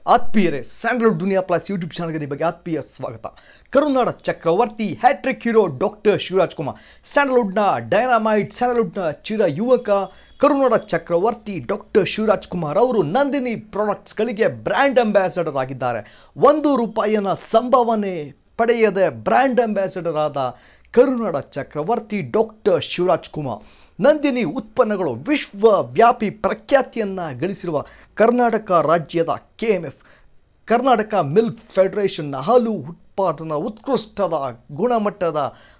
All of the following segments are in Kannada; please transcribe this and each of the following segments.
ಆತ್ಮೀಯರೇ ಸ್ಯಾಂಡಲ್ವುಡ್ ದುನಿಯಾ ಪ್ಲಸ್ ಯೂಟ್ಯೂಬ್ ಚಾನಲ್ಗೆ ನಿಮಗೆ ಆತ್ಮೀಯ ಸ್ವಾಗತ ಕರುನಾಡ ಚಕ್ರವರ್ತಿ hat-trick hero doctor Shivaraj Kumar ಸ್ಯಾಂಡಲ್ವುಡ್ನ ಡೈನಾಮೈಟ್ ಸ್ಯಾಂಡಲ್ವುಡ್ನ ಚಿರ ಯುವಕ ಕರುನಾಡ ಚಕ್ರವರ್ತಿ ಡಾಕ್ಟರ್ ಶಿವರಾಜ್ ಕುಮಾರ್ ಅವರು ನಂದಿನಿ ಪ್ರಾಡಕ್ಟ್ಸ್ಗಳಿಗೆ ಬ್ರ್ಯಾಂಡ್ ಅಂಬಾಸಡರ್ ಆಗಿದ್ದಾರೆ ಒಂದು ರೂಪಾಯಿನ ಸಂಭಾವನೆ ಪಡೆಯದೆ ಬ್ರ್ಯಾಂಡ್ ಅಂಬಾಸಡರ್ ಆದ ಕರುನಾಡ ಚಕ್ರವರ್ತಿ ಡಾಕ್ಟರ್ ಶಿವರಾಜ್ ಕುಮಾರ್ ನಂದಿನಿ ಉತ್ಪನ್ನಗಳು ವಿಶ್ವವ್ಯಾಪಿ ಪ್ರಖ್ಯಾತಿಯನ್ನು ಗಳಿಸಿರುವ ಕರ್ನಾಟಕ ರಾಜ್ಯದ K M F Karnataka milk ಫೆಡರೇಷನ್ನ ಹಾಲು ಉತ್ಪಾದನಾ ಉತ್ಕೃಷ್ಟದ ಗುಣಮಟ್ಟದ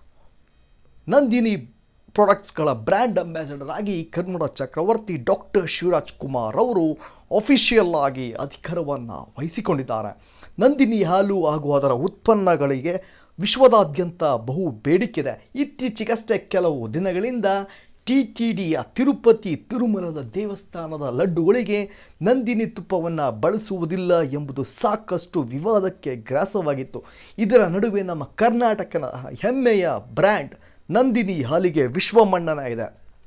ನಂದಿನಿ ಪ್ರಾಡಕ್ಟ್ಸ್ಗಳ ಬ್ರ್ಯಾಂಡ್ ಅಂಬಾಸಡರ್ ಆಗಿ ಕನ್ನಡ ಚಕ್ರವರ್ತಿ ಡಾಕ್ಟರ್ ಶಿವರಾಜ್ ಕುಮಾರ್ ಅವರು ಅಫಿಷಿಯಲ್ ಆಗಿ ಅಧಿಕಾರವನ್ನು ವಹಿಸಿಕೊಂಡಿದ್ದಾರೆ ನಂದಿನಿ ಹಾಲು ಹಾಗೂ ಅದರ ಉತ್ಪನ್ನಗಳಿಗೆ ವಿಶ್ವದಾದ್ಯಂತ ಬಹು ಬೇಡಿಕೆಇದೆ ಇತ್ತೀಚೆಗಷ್ಟೇ ಕೆಲವು ದಿನಗಳಿಂದ ಟಿ ಟಿ ಡಿಯ ತಿರುಪತಿ ತಿರುಮಲದ ದೇವಸ್ಥಾನದ ಲಡ್ಡುಗಳಿಗೆ ನಂದಿನಿ ತುಪ್ಪವನ್ನು ಬಳಸುವುದಿಲ್ಲ ಎಂಬುದು ಸಾಕಷ್ಟು ವಿವಾದಕ್ಕೆ ಗ್ರಾಸವಾಗಿತ್ತು ಇದರ ನಡುವೆ ನಮ್ಮ ಕರ್ನಾಟಕದ ಹೆಮ್ಮೆಯ ಬ್ರ್ಯಾಂಡ್ ನಂದಿನಿ ಹಾಲಿಗೆ ವಿಶ್ವಮನ್ನನ ಇದೆ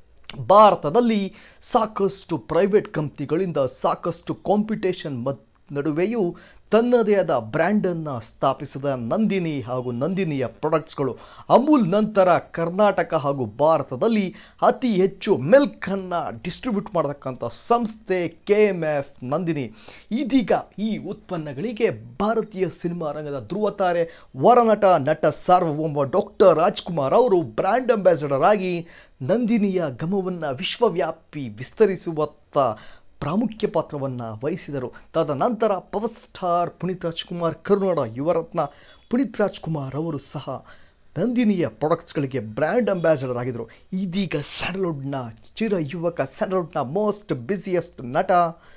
ಭಾರತದಲ್ಲಿ ಸಾಕಷ್ಟು ಪ್ರೈವೇಟ್ ಕಂಪ್ನಿಗಳಿಂದ ಸಾಕಷ್ಟು ಕಾಂಪಿಟೇಷನ್ ಮದ್ ನಡುವೆಯೂ ತನ್ನದೇ ಆದ ಬ್ರ್ಯಾಂಡನ್ನು ಸ್ಥಾಪಿಸಿದ ನಂದಿನಿ ಹಾಗೂ ನಂದಿನಿಯ ಪ್ರಾಡಕ್ಟ್ಸ್ಗಳು ಅಮೂಲ್ ನಂತರ ಕರ್ನಾಟಕ ಹಾಗೂ ಭಾರತದಲ್ಲಿ ಅತಿ ಹೆಚ್ಚು ಮಿಲ್ಕನ್ನು ಡಿಸ್ಟ್ರಿಬ್ಯೂಟ್ ಮಾಡತಕ್ಕಂಥ ಸಂಸ್ಥೆ ಕೆ ಎಮ್ ಎಫ್ ನಂದಿನಿ ಇದೀಗ ಈ ಉತ್ಪನ್ನಗಳಿಗೆ ಭಾರತೀಯ ಸಿನಿಮಾ ರಂಗದ ಧ್ರುವತಾರೆ ವರನಟ ನಟ ಸಾರ್ವಭೌಮ ಡಾಕ್ಟರ್ ರಾಜ್ಕುಮಾರ್ ಅವರು ಬ್ರ್ಯಾಂಡ್ ಅಂಬಾಸಡರ್ ಆಗಿ ನಂದಿನಿಯ ಗಮವನ್ನು ವಿಶ್ವವ್ಯಾಪಿ ವಿಸ್ತರಿಸುವತ್ತ ಪ್ರಾಮುಖ್ಯ ಪಾತ್ರವನ್ನು ವಹಿಸಿದರು ತದನಂತರ ಪವರ್ ಸ್ಟಾರ್ ಪುನೀತ್ ರಾಜ್ಕುಮಾರ್ ಕರುನಾಡ ಯುವರತ್ನ ಪುನೀತ್ ರಾಜ್ಕುಮಾರ್ ಅವರು ಸಹ ನಂದಿನಿಯ ಪ್ರಾಡಕ್ಟ್ಸ್ಗಳಿಗೆ ಬ್ರ್ಯಾಂಡ್ ಅಂಬಾಸಡರ್ ಆಗಿದ್ದರು ಇದೀಗ ಸ್ಯಾಂಡಲ್ವುಡ್ನ ಚಿರ ಯುವಕ ಸ್ಯಾಂಡಲ್ವುಡ್ನ ಮೋಸ್ಟ್ ಬ್ಯುಸಿಯೆಸ್ಟ್ ನಟ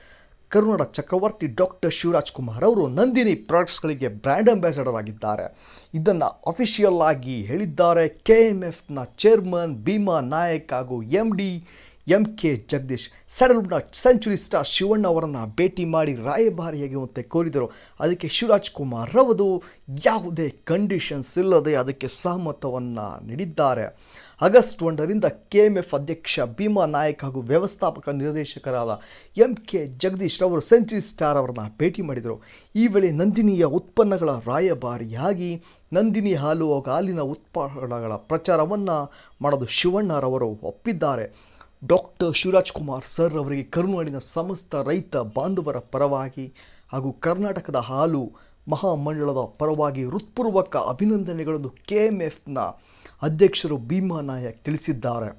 ಕರುನಾಡ ಚಕ್ರವರ್ತಿ ಡಾಕ್ಟರ್ ಶಿವರಾಜ್ ಕುಮಾರ್ ಅವರು ನಂದಿನಿ ಪ್ರಾಡಕ್ಟ್ಸ್ಗಳಿಗೆ ಬ್ರ್ಯಾಂಡ್ ಅಂಬಾಸಡರ್ ಆಗಿದ್ದಾರೆ ಇದನ್ನು ಅಫಿಷಿಯಲ್ ಆಗಿ ಹೇಳಿದ್ದಾರೆ ಕೆ ಎಮ್ ಎಫ್ನ ಚೇರ್ಮನ್ ಭೀಮಾ ನಾಯಕ್ ಹಾಗೂ M D M K Jagadish ಸ್ಯಾಂಡಲ್ವುಡ್ನ ಸೆಂಚುರಿ ಸ್ಟಾರ್ ಶಿವಣ್ಣ ಅವರನ್ನು ಭೇಟಿ ಮಾಡಿ ರಾಯಭಾರಿಯಾಗುವಂತೆ ಕೋರಿದರು ಅದಕ್ಕೆ ಶಿವರಾಜ್ ಕುಮಾರ್ ರವರು ಯಾವುದೇ ಕಂಡೀಷನ್ಸ್ ಇಲ್ಲದೆ ಅದಕ್ಕೆ ಸಹಮತವನ್ನು ನೀಡಿದ್ದಾರೆ ಆಗಸ್ಟ್ ಒಂದರಿಂದ ಕೆ ಎಮ್ ಎಫ್ ಅಧ್ಯಕ್ಷ ಭೀಮಾ ನಾಯಕ್ ಹಾಗೂ ವ್ಯವಸ್ಥಾಪಕ ನಿರ್ದೇಶಕರಾದ ಎಂ ಕೆ ಜಗದೀಶ್ ರವರು ಸೆಂಚುರಿ ಸ್ಟಾರ್ ಅವರನ್ನು ಭೇಟಿ ಮಾಡಿದರು ಈ ವೇಳೆ ನಂದಿನಿಯ ಉತ್ಪನ್ನಗಳ ರಾಯಭಾರಿಯಾಗಿ ನಂದಿನಿ ಹಾಲು ಹಾಗೂ ಹಾಲಿನ ಉತ್ಪನ್ನಗಳ ಪ್ರಚಾರವನ್ನು ಮಾಡೋದು ಶಿವಣ್ಣರವರು ಒಪ್ಪಿದ್ದಾರೆ ಡಾಕ್ಟರ್ ಶಿವರಾಜ್ ಕುಮಾರ್ ಸರ್ ಅವರಿಗೆ ಕರುನಾಡಿನ ಸಮಸ್ತ ರೈತ ಬಾಂಧವರ ಪರವಾಗಿ ಹಾಗೂ ಕರ್ನಾಟಕದ ಹಾಲು ಮಹಾಮಂಡಳದ ಪರವಾಗಿ ಹೃತ್ಪೂರ್ವಕ ಅಭಿನಂದನೆಗಳನ್ನು ಕೆ ಎಮ್ ಎಫ್ನ ಅಧ್ಯಕ್ಷರು ಭೀಮಾ ನಾಯಕ್ ತಿಳಿಸಿದ್ದಾರೆ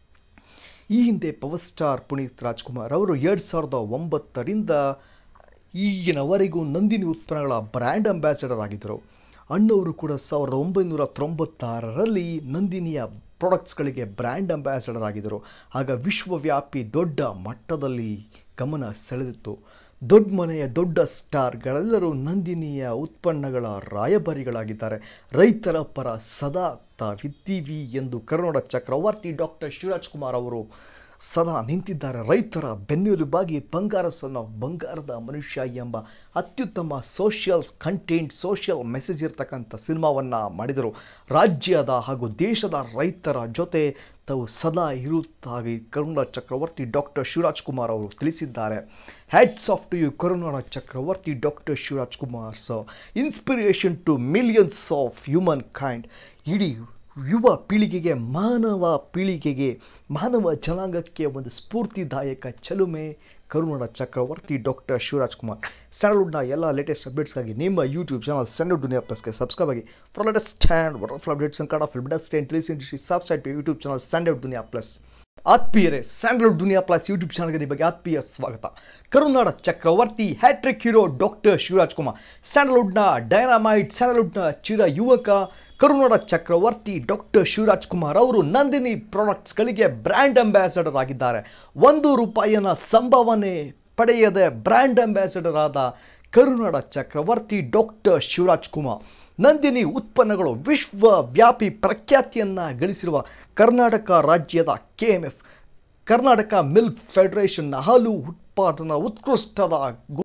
ಈ ಹಿಂದೆ ಪವರ್ ಸ್ಟಾರ್ ಪುನೀತ್ ರಾಜ್ಕುಮಾರ್ ಅವರು ಎರಡು ಸಾವಿರದ ಒಂಬತ್ತರಿಂದ ಈಗಿನವರೆಗೂ ನಂದಿನಿ ಉತ್ಪನ್ನಗಳ ಬ್ರ್ಯಾಂಡ್ ಅಂಬಾಸಡರ್ ಆಗಿದ್ದರು ಅಣ್ಣವರು ಕೂಡ ಸಾವಿರದ ಒಂಬೈನೂರ ತೊಂಬತ್ತಾರರಲ್ಲಿ ನಂದಿನಿಯ ಪ್ರಾಡಕ್ಟ್ಸ್ಗಳಿಗೆ ಬ್ರ್ಯಾಂಡ್ ಅಂಬಾಸಡರ್ ಆಗಿದ್ದರು ಆಗ ವಿಶ್ವವ್ಯಾಪಿ ದೊಡ್ಡ ಮಟ್ಟದಲ್ಲಿ ಗಮನ ಸೆಳೆದಿತ್ತು ದೊಡ್ಡ ಮನೆಯ ದೊಡ್ಡ ಸ್ಟಾರ್ಗಳೆಲ್ಲರೂ ನಂದಿನಿಯ ಉತ್ಪನ್ನಗಳ ರಾಯಭಾರಿಗಳಾಗಿದ್ದಾರೆ ರೈತರ ಪರ ಸದಾ ತಾವಿದ್ದೀವಿ ಎಂದು ಕರುನಾಡ ಚಕ್ರವರ್ತಿ ಡಾಕ್ಟರ್ ಶಿವರಾಜ್ ಕುಮಾರ್ ಅವರು ಸದಾ ನಿಂತಿದ್ದಾರೆ ರೈತರ ಬೆನ್ನೆಲುಬಾಗಿ ಬಂಗಾರ ಸನ್ನ ಬಂಗಾರದ ಮನುಷ್ಯ ಎಂಬ ಅತ್ಯುತ್ತಮ ಸೋಷಿಯಲ್ ಕಂಟೆಂಟ್ ಸೋಷಿಯಲ್ ಮೆಸೇಜ್ ಇರ್ತಕ್ಕಂಥ ಸಿನಿಮಾವನ್ನು ಮಾಡಿದರು ರಾಜ್ಯದ ಹಾಗೂ ದೇಶದ ರೈತರ ಜೊತೆ ತಾವು ಸದಾ ಇರುತ್ತಾಗಿ ಕರುನಾಡ ಚಕ್ರವರ್ತಿ ಡಾಕ್ಟರ್ ಶಿವರಾಜ್ ಕುಮಾರ್ ಅವರು ತಿಳಿಸಿದ್ದಾರೆ ಹ್ಯಾಟ್ಸ್ ಆಫ್ ಟು ಯು ಕರುನಾಡ ಚಕ್ರವರ್ತಿ doctor Shivaraj Kumar so inspiration to millions of humankind ಇಡೀ ಯುವ ಪೀಳಿಗೆಗೆ ಮಾನವ ಪೀಳಿಗೆಗೆ ಮಾನವ ಜನಾಂಗಕ್ಕೆ ಒಂದು ಸ್ಫೂರ್ತಿದಾಯಕ ಚಲುಮೆ ಕರುನಾಡ ಚಕ್ರವರ್ತಿ ಡಾಕ್ಟರ್ ಶಿವರಾಜ್ ಕುಮಾರ್ ಸ್ಯಾಂಡಲ್ವುಡ್ನ ಎಲ್ಲ ಲೇಟೆಸ್ಟ್ ಅಪ್ಡೇಟ್ಸ್ಗಾಗಿ ನಿಮ್ಮ ಯೂಟ್ಯೂಬ್ ಚಾನಲ್ ಸ್ಯಾಂಡಲ್ವುಡ್ ದುನಿಯಾ ಪ್ಲಸ್ಗೆ ಸಬ್ಸ್ಕ್ರೈಬ್ ಆಗಿ for latest stand waterful updates and card of film industry and tellies industry subscribe to YouTube channel Sandalwood Duniya plus ಆತ್ಮೀಯರೇ ಸ್ಯಾಂಡಲ್ವುಡ್ ದುನಿಯಾ ಪ್ಲಸ್ ಯೂಟ್ಯೂಬ್ ಚಾನಲ್ಗೆ ನಿಮಗೆ ಆತ್ಮೀಯ ಸ್ವಾಗತ ಕರುನಾಡ ಚಕ್ರವರ್ತಿ hat-trick hero doctor Shivaraj Kumar ಸ್ಯಾಂಡಲ್ವುಡ್ನ ಡೈನಾಮೈಟ್ ಸ್ಯಾಂಡಲ್ವುಡ್ನ ಚಿರ ಯುವಕ ಕರುನಾಡ ಚಕ್ರವರ್ತಿ ಡಾಕ್ಟರ್ ಶಿವರಾಜ್ ಕುಮಾರ್ ಅವರು ನಂದಿನಿ ಪ್ರಾಡಕ್ಟ್ಸ್ಗಳಿಗೆ ಬ್ರ್ಯಾಂಡ್ ಅಂಬಾಸಡರ್ ಆಗಿದ್ದಾರೆ ಒಂದು ರೂಪಾಯಿನ ಸಂಭಾವನೆ ಪಡೆಯದೆ ಬ್ರ್ಯಾಂಡ್ ಅಂಬಾಸಡರ್ ಆದ ಕರುನಾಡ ಚಕ್ರವರ್ತಿ ಡಾಕ್ಟರ್ ಶಿವರಾಜ್ ಕುಮಾರ್ ನಂದಿನಿ ಉತ್ಪನ್ನಗಳು ವಿಶ್ವವ್ಯಾಪಿ ಪ್ರಖ್ಯಾತಿಯನ್ನು ಗಳಿಸಿರುವ ಕರ್ನಾಟಕ ರಾಜ್ಯದ K M F Karnataka milk ಫೆಡರೇಷನ್ನ ಹಾಲು ಉತ್ಪಾದನಾ ಉತ್ಕೃಷ್ಟದ